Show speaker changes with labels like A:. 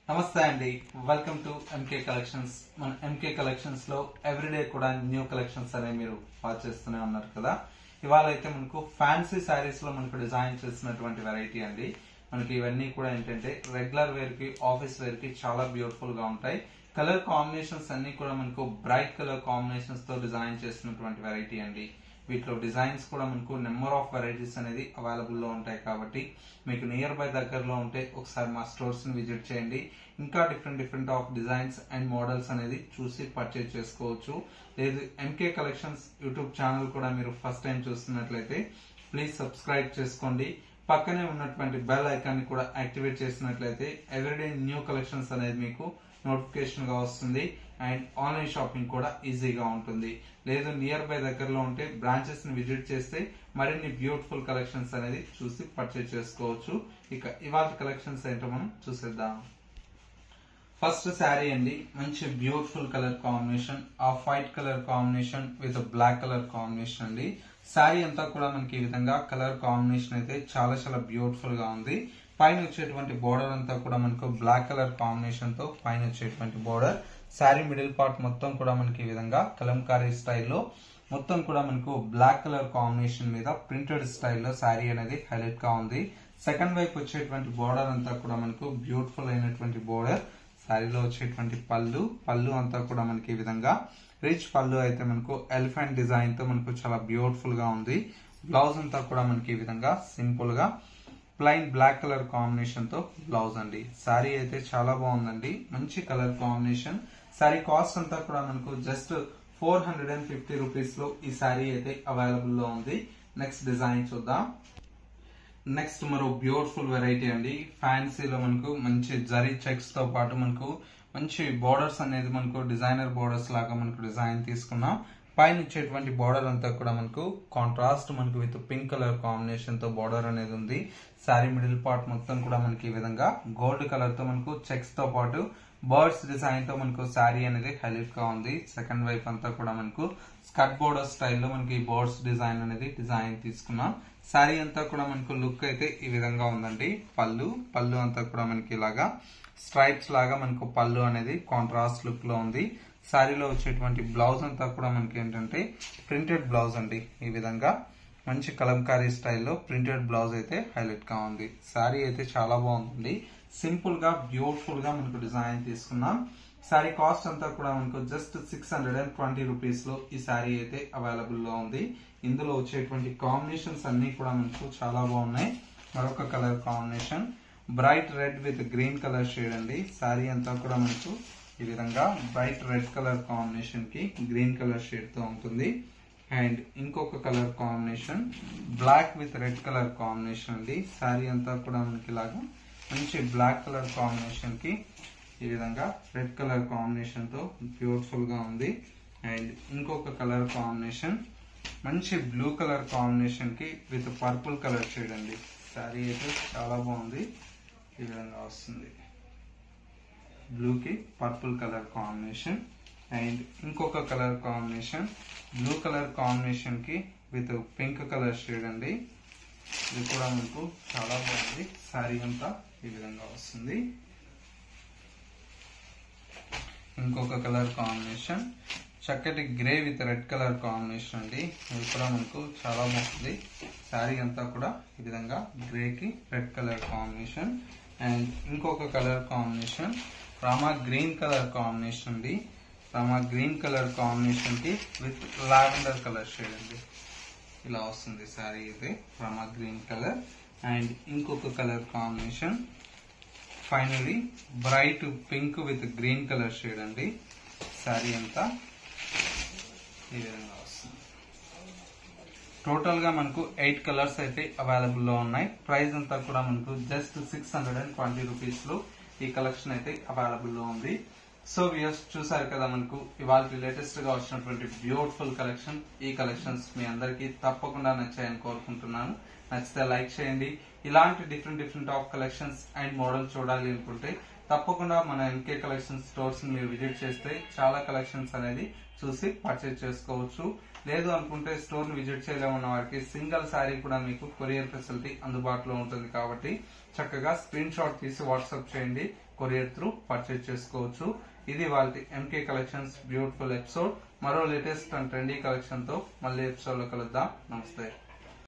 A: నమస్తే అండి welcome to MK collections మన ఎంకే కలెక్షన్స్ లో ఎవ్రీడే కూడా న్యూ కలెక్షన్స్ అనేవి మీరు వాచ్ చేస్తూనే ఉన్నారు కదా ఇవాళ అయితే మనకు ఫ్యాన్సీ శారీస్ లో మనకు డిజైన్ చేసినటువంటి వెరైటీ అండి మనకి ఇవన్నీ కూడా ఏంటంటే రెగ్యులర్ వేర్ కి ఆఫీస్ వేర్ కి చాలా బ్యూటిఫుల్ గా ఉంటాయి కలర్ కాంబినేషన్స్ అన్ని కూడా మనకు బ్రైట్ కలర్ కాంబినేషన్స్ తో డిజైన్ చేసినటువంటి వెరైటీ అండి వీటిలో డిజైన్స్ కూడా మనకు నెంబర్ ఆఫ్ వెరైటీస్ అనేది అవైలబుల్ లో ఉంటాయి కాబట్టి మీకు నియర్ బై దగ్గరలో ఉంటే ఒకసారి మా స్టోర్స్ ని విజిట్ చేయండి ఇంకా different different of designs and models అనేది చూసి పర్చేజ్ చేసుకోవచ్చు లేదు ఎంకే కలెక్షన్స్ యూట్యూబ్ ఛానల్ కూడా మీరు ఫస్ట్ టైం చూస్తున్నట్లయితే ప్లీజ్ సబ్స్క్రైబ్ చేసుకోండి పక్కనే ఉన్నటువంటి బెల్ ఐకాన్ ని కూడా యాక్టివేట్ చేసినట్లయితే ఎవ్రీడే న్యూ కలెక్షన్స్ అనేది మీకు నోటిఫికేషన్ గా వస్తుంది అండ్ ఆన్లైన్ షాపింగ్ కూడా ఈజీగా ఉంటుంది లేదు నియర్ బై దగ్గరలో ఉంటే బ్రాంచెస్ ని విజిట్ చేస్తే మరిన్ని బ్యూటిఫుల్ కలెక్షన్స్ అనేది చూసి పర్చేజ్ చేసుకోవచ్చు ఇక ఇవాళ కలెక్షన్స్ ఏంటో మనం చూసేద్దాం ఫస్ట్ శారీ అండి మంచి beautiful colour combination of white colour combination with black colour combination అండి శారీ అంతా కూడా మనకి ఈ విధంగా కలర్ కాంబినేషన్ అయితే చాలా చాలా బ్యూటిఫుల్ గా ఉంది పైన వచ్చేటువంటి బోర్డర్ అంతా కూడా మనకు బ్లాక్ కలర్ కాంబినేషన్ తో పైన వచ్చేటువంటి బోర్డర్ శారీ మిడిల్ పార్ట్ మొత్తం కూడా మనకి ఈ విధంగా కలంకారీ స్టైల్లో మొత్తం కూడా మనకు బ్లాక్ కలర్ కాంబినేషన్ మీద ప్రింటెడ్ స్టైల్లో శారీ అనేది హైలైట్ గా ఉంది సెకండ్ వైపు వచ్చేటువంటి బోర్డర్ అంతా కూడా మనకు బ్యూటిఫుల్ అయినటువంటి బోర్డర్ శారీలో వచ్చేటువంటి పళ్ళు పళ్ళు అంతా కూడా మనకి ఈ విధంగా రిచ్ పళ్ళు అయితే మనకు ఎలిఫెంట్ డిజైన్ తో మనకు చాలా బ్యూటిఫుల్ గా ఉంది బ్లౌజ్ అంతా కూడా మనకి ఈ విధంగా సింపుల్ గా ప్లైన్ బ్లాక్ కలర్ కాంబినేషన్ తో బ్లౌజ్ అండి శారీ అయితే చాలా బాగుందండి మంచి కలర్ కాంబినేషన్ శారీ కాస్ట్ అంతా కూడా మనకు just four hundred and fifty rupees లో ఈ శారీ అయితే అవైలబుల్ లో ఉంది నెక్స్ట్ డిజైన్ చూద్దాం నెక్స్ట్ మరో బ్యూటిఫుల్ వెరైటీ అండి ఫ్యాన్సీలో మనకు మంచి జరీ చెక్స్ తో పాటు మనకు మంచి బోర్డర్స్ అనేది మనకు డిజైనర్ బోర్డర్స్ లాగా మనకు డిజైన్ తీసుకున్నాం పైన ఇచ్చేటువంటి బార్డర్ అంతా కూడా మనకు కాంట్రాస్ట్ మనకు విత్ పింక్ కలర్ కాంబినేషన్ తో బార్డర్ అనేది ఉంది శారీ మిడిల్ పార్ట్ మొత్తం కూడా మనకి ఈ విధంగా గోల్డ్ కలర్ తో మనకు చెక్స్ తో పాటు బర్డ్స్ డిజైన్ తో మనకు శారీ అనేది హైలైట్ గా ఉంది సెకండ్ వైపు అంతా కూడా మనకు స్కర్ట్ బోర్డర్ స్టైల్లో మనకి బర్డ్స్ డిజైన్ అనేది డిజైన్ తీసుకున్నాం శారీ అంతా కూడా మనకు లుక్ అయితే ఈ విధంగా ఉందండి పళ్ళు పళ్ళు అంతా కూడా మనకి ఇలాగా స్ట్రైప్స్ లాగా మనకు పళ్ళు అనేది కాంట్రాస్ట్ లుక్ లో ఉంది శారీలో వచ్చేటువంటి బ్లౌజ్ అంతా కూడా మనకి ఏంటంటే ప్రింటెడ్ బ్లౌజ్ అండి ఈ విధంగా మంచి కలంకారీ స్టైల్లో ప్రింటెడ్ బ్లౌజ్ అయితే హైలైట్ గా ఉంది శారీ అయితే చాలా బాగుందండి సింపుల్ గా బ్యూటిఫుల్ గా మనకు డిజైన్ తీసుకున్నాం శారీ కాస్ట్ అంతా కూడా మనకు just six hundred and twenty rupees లో ఈ శారీ అయితే అవైలబుల్ లో ఉంది ఇందులో వచ్చేటువంటి కాంబినేషన్స్ అన్ని కూడా మనకు చాలా బాగున్నాయి మరొక colour combination bright red with green colour shade అండి శారీ అంతా కూడా మనకు ఈ విధంగా బ్రైట్ రెడ్ కలర్ కాంబినేషన్ కి గ్రీన్ కలర్ షేడ్ తో ఉంటుంది అండ్ ఇంకొక colour combination black with red colour combination అండి శారీ అంతా కూడా మనకి ఇలాగా మంచి బ్లాక్ కలర్ కాంబినేషన్ కి ఈ విధంగా రెడ్ కలర్ కాంబినేషన్ తో బ్యూటిఫుల్ గా ఉంది అండ్ ఇంకొక కలర్ కాంబినేషన్ మంచి బ్లూ కలర్ కాంబినేషన్ కి విత్ పర్పుల్ కలర్ షేడ్ అండి శారీ అయితే చాలా బాగుంది ఈ విధంగా వస్తుంది బ్లూ కి పర్పుల్ కలర్ కాంబినేషన్ అండ్ ఇంకొక colour combination blue colour combination కి విత్ పింక్ కలర్ షేడ్ అండి ఇది కూడా మనకు చాలా బాగుంది శారీ అంతా ఈ విధంగా వస్తుంది ఇంకొక కలర్ కాంబినేషన్ చక్కటి grey with red colour combination అండి ఇది కూడా మనకు చాలా బాగుంది శారీ అంతా కూడా ఈ విధంగా గ్రే కి రెడ్ కలర్ కాంబినేషన్ అండ్ ఇంకొక colour combination Rama green colour combination అండి రామా గ్రీన్ కలర్ కాంబినేషన్ కి విత్ లావెండర్ కలర్ షేడ్ అండి ఇలా వస్తుంది శారీ ఇది రామా గ్రీన్ కలర్ అండ్ ఇంకొక colour combination finally bright pink with green colour shade అండి శారీ అంతా ఈ విధంగా వస్తుంది టోటల్ గా మనకు ఎయిట్ కలర్స్ అయితే అవైలబుల్ లో ఉన్నాయి ప్రైస్ అంతా కూడా మనకు just six hundred and twenty rupees లో ఈ కలెక్షన్ అయితే అవైలబుల్ లో ఉంది సో వ్యూస్ చూసారు కదా మనకు ఇవాళ లేటెస్ట్ గా వచ్చినటువంటి బ్యూటిఫుల్ కలెక్షన్ ఈ కలెక్షన్స్ మీ అందరికీ తప్పకుండా నచ్చాయని కోరుకుంటున్నాను నచ్చితే లైక్ చేయండి ఇలాంటి different different of collections and model చూడాలి అనుకుంటే తప్పకుండా మన ఎన్కే కలెక్షన్ స్టోర్స్ మీరు విజిట్ చేస్తే చాలా కలెక్షన్స్ అనేది చూసి పర్చేజ్ చేసుకోవచ్చు లేదు అనుకుంటే స్టోర్ ని విజిట్ చేయలేమన్న వారికి సింగిల్ శారీ కూడా మీకు కొరియర్ ఫెసిలిటీ అందుబాటులో ఉంటుంది కాబట్టి చక్కగా స్క్రీన్ షాట్ తీసి వాట్సాప్ చేయండి కొరియర్ త్రూ పర్చేజ్ చేసుకోవచ్చు ఇది వాళ్ళ ఎంకే కలెక్షన్స్ బ్యూటిఫుల్ ఎపిసోడ్ మరో లేటెస్ట్ అండ్ ట్రెండీ కలెక్షన్ తో మళ్ళీ ఎపిసోడ్ లో కలుద్దాం నమస్తే